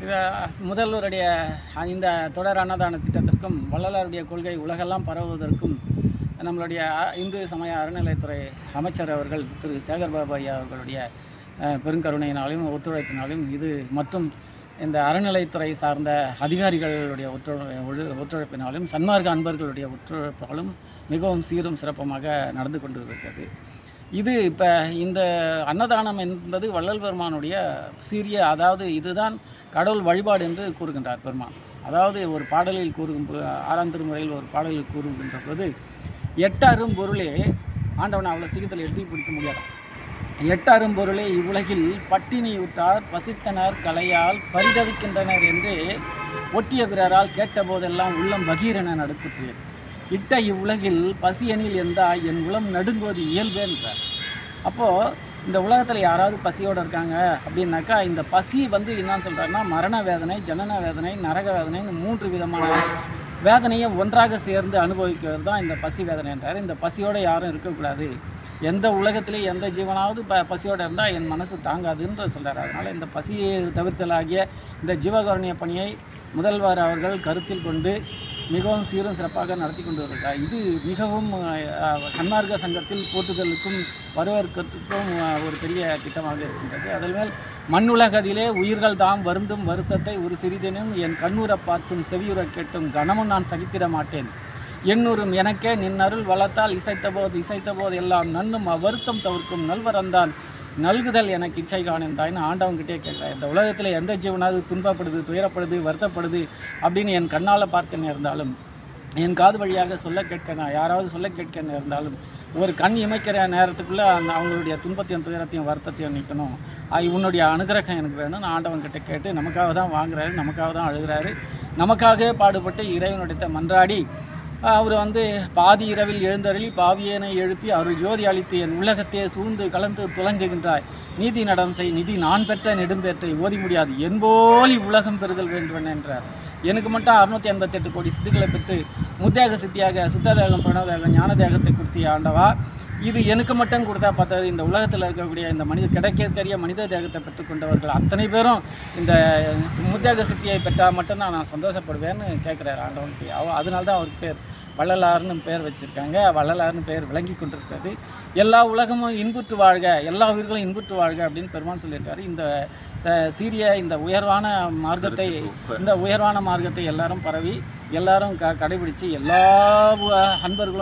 அஹ், முதல்வருடைய இந்த தொடர் அன்னதான திட்டத்திற்கும் வள்ளலாருடைய கொள்கை உலகெல்லாம் பரவுவதற்கும் நம்மளுடைய அ- இந்து சமய அறநிலையத்துறை அமைச்சர் அவர்கள் திரு சேகர் பாபு ஐயா அவர்களுடைய அஹ், பெருங்கருணையினாலும் ஒத்துழைப்பினாலும் இது மற்றும் இந்த அறநிலைத்துறை சார்ந்த அதிகாரிகளுடைய ஒத்துழை ஒழு- ஒத்துழைப்பினாலும் சன்மார்க்க அன்பர்களுடைய ஒத்துழைப்பாலும் மிகவும் சீரும் சிறப்புமாக நடந்து கொண்டு இருக்கிறது இது இப்போ இந்த அன்னதானம் என்பது வள்ளல் பெருமானுடைய சீரிய அதாவது இதுதான் கடவுள் வழிபாடு என்று கூறுகின்றார் பெருமான் அதாவது ஒரு பாடலில் கூறும் போ- ஆறாம் திருமுறையில் ஒரு பாடலில் கூறுகின்ற போது எட்டரும் பொருளே ஆண்டவனை அவ்வளோ சீக்கிரத்தில் எட்டி பிடிக்க முடியாது எட்டரும் பொருளே இவ்வுலகில் பட்டினியுற்றார் பசித்தனர் கலையால் பரிதவிக்கின்றனர் என்று ஒட்டிய பிறரால் கேட்டபோதெல்லாம் உள்ளம் பகீரென நடுக்குற்று இட்ட இவ்வுலகில் பசியனில் எந்தா என் உளம் நடுங்குவது இயல்பேன்றார் அப்போது இந்த உலகத்தில் யாராவது பசியோடு இருக்காங்க அப்படின்னாக்கா இந்த பசி வந்து என்னன்னு சொல்கிறாருன்னா மரண வேதனை ஜனன வேதனை நரக வேதனைன்னு மூன்று விதமான வேதனையை ஒன்றாக சேர்ந்து அனுபவிக்கிறது தான் இந்த பசி வேதனை என்றார் இந்த பசியோடு யாரும் இருக்கக்கூடாது எந்த உலகத்திலே எந்த ஜீவனாவது ப பசியோடு இருந்தால் என் மனசு தாங்காதுன்ற சொல்கிறார் அதனால் இந்த பசியை தவிர்த்தலாகிய இந்த ஜீவகாருண்ய பணியை முதல்வர் அவர்கள் கருத்தில் கொண்டு மிகவும் சீரும் சிறப்பாக நடத்தி கொண்டு வருகிறார் இது மிகவும் அஹ், சன்மார்க்க சங்கத்தில் போற்றுதலுக்கும் வரவேற்கத்துக்கும் அஹ், ஒரு பெரிய திட்டமாக இருக்கின்றது அதில் மேல் மண்ணுலகதிலே உயிர்கள் தாம் வருந்தும் வருத்தத்தை ஒரு சிறிதெனும் என் கண்ணூரப் பார்த்தும் செவியுறக் கேட்டும் கனமும் நான் சகித்திட மாட்டேன் எண்ணூரும் எனக்கே நின் அருள் வளர்த்தால் இசைத்தபோது இசைத்தபோது எல்லாம் நன்னும் அவ்வருத்தம் தவிர்க்கும் நல்வரந்தான் நல்குதல் எனக்கு இச்சை காணிந்தாயின்னு ஆண்டவன்கிட்டே கேட்குறேன் இந்த உலகத்தில் எந்த ஜீவனாவது துன்பப்படுது துயரப்படுது வருத்தப்படுது அப்படின்னு என் கண்ணால் பார்க்க நேர்ந்தாலும் என் காது வழியாக சொல்ல கேட்க நான் யாராவது சொல்ல கேட்க நேர்ந்தாலும் ஒரு கண் இமைக்கிற நேரத்துக்குள்ளே அந்த அவங்களுடைய துன்பத்தையும் துயரத்தையும் வருத்தத்தையும் நிற்கணும் ஆய் உன்னுடைய அனுகிரகம் எனக்கு வேணும்னு ஆண்டவன் கிட்ட கேட்டு நமக்காக தான் வாங்குறாரு நமக்காக தான் அழுகிறாரு நமக்காக பாடுபட்டு இறைவனுடைய மன்றாடி அவர் வந்து பாதி இரவில் எழுந்தருளி பாவியனை எழுப்பி அருள் ஜோதி அளித்து என் உலகத்தையே சூழ்ந்து கலந்து துலங்குகின்றாய் நீதி நடம் செய் நிதி நான் பெற்ற நெடும்பேற்றை ஓதி முடியாது என்போலி உலகம் பெறுதல் வேண்டும் என்றார் எனக்கு மட்டும் அறுநூத்தி எண்பத்தெட்டு கோடி சித்துக்களை பெற்று முத்தேக சித்தியாக சுத்ததேகம் பிரணவதேகம் ஞான தேகத்தை கொடுத்திய ஆண்டவா இது எனக்கு மட்டும் கொடுத்தா பார்த்தது இந்த உலகத்தில் இருக்கக்கூடிய இந்த மனித கிடைக்கற்கரிய மனித தேகத்தை பெற்றுக்கொண்டவர்கள் அத்தனை பேரும் இந்த முத்தேக சித்தியை பெற்றால் மட்டும்தான் நான் சந்தோஷப்படுவேன்னு கேட்குறாரு ஆண்டவனுக்கு அவ அதனால தான் அவருக்கு பேர் வள்ளலார்னு பேர் வச்சுருக்காங்க வள்ளலார்னு பேர் விளங்கி கொண்டிருக்கிறது எல்லா உலகமும் இன்புற்று வாழ்க எல்லா உயிர்களும் இன்புற்று வாழ்க அப்படின்னு பெருமான் சொல்லியிருக்காரு இந்த அஹ், சீரிய இந்த உயர்வான மார்க்கத்தை இந்த உயர்வான மார்க்கத்தை எல்லாரும் பரவி எல்லாரும் க கடைபிடிச்சு எல்லா அன்பர்களும்